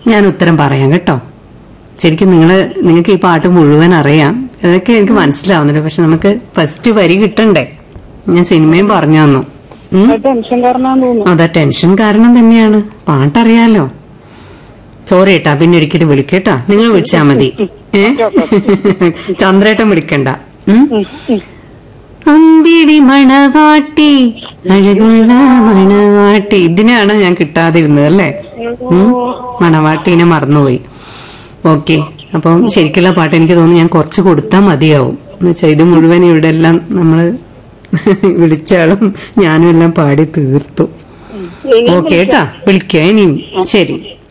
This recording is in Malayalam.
ഞാൻ ഉത്തരം പറയാം കേട്ടോ ശരിക്കും നിങ്ങള് നിങ്ങൾക്ക് ഈ പാട്ട് മുഴുവൻ അറിയാം ഇതൊക്കെ എനിക്ക് മനസ്സിലാവുന്നുണ്ട് പക്ഷെ നമുക്ക് ഫസ്റ്റ് വരി കിട്ടണ്ടേ ഞാൻ സിനിമയും പറഞ്ഞു തന്നു ഉം? അത് ടെൻഷൻ കാരണമാന്ന് തോന്നുന്നു അതാ ടെൻഷൻ കാരണം തന്നെയാണ് പാട്ടറിയാലോ സോറി ഏട്ടാ പിന്നെ ഒരിക്കലും വിളിക്കേട്ടാ നിങ്ങൾ വിളിച്ചാ മതി ഏ ചന്ദ്രേട്ടൻ വിളിക്കണ്ട ഉം? ഉം, ഉം. അമ്പിടി മണവാട്ടി അഴകുള്ള മണവാട്ടി ഇതിനാണ് ഞാൻ കിട്ടാതിരുന്നത് അല്ലേ ഉം? മണവാട്ടീനെ മറന്നുപോയി ഓക്കെ അപ്പം ശരിക്കുള്ള പാട്ട് എനിക്ക് തോന്നുന്നു ഞാൻ കുറച്ച് കൊടുത്താൽ മതിയാവും എന്ന് വെച്ചാൽ ഇത് മുഴുവൻ ഇവിടെ എല്ലാം നമ്മള് വിളിച്ചാളും ഞാനും എല്ലാം പാടി തീർത്തു ഇനി ഓക്കെ കേട്ടാ വിളിക്കുക ഇനിയും ശരി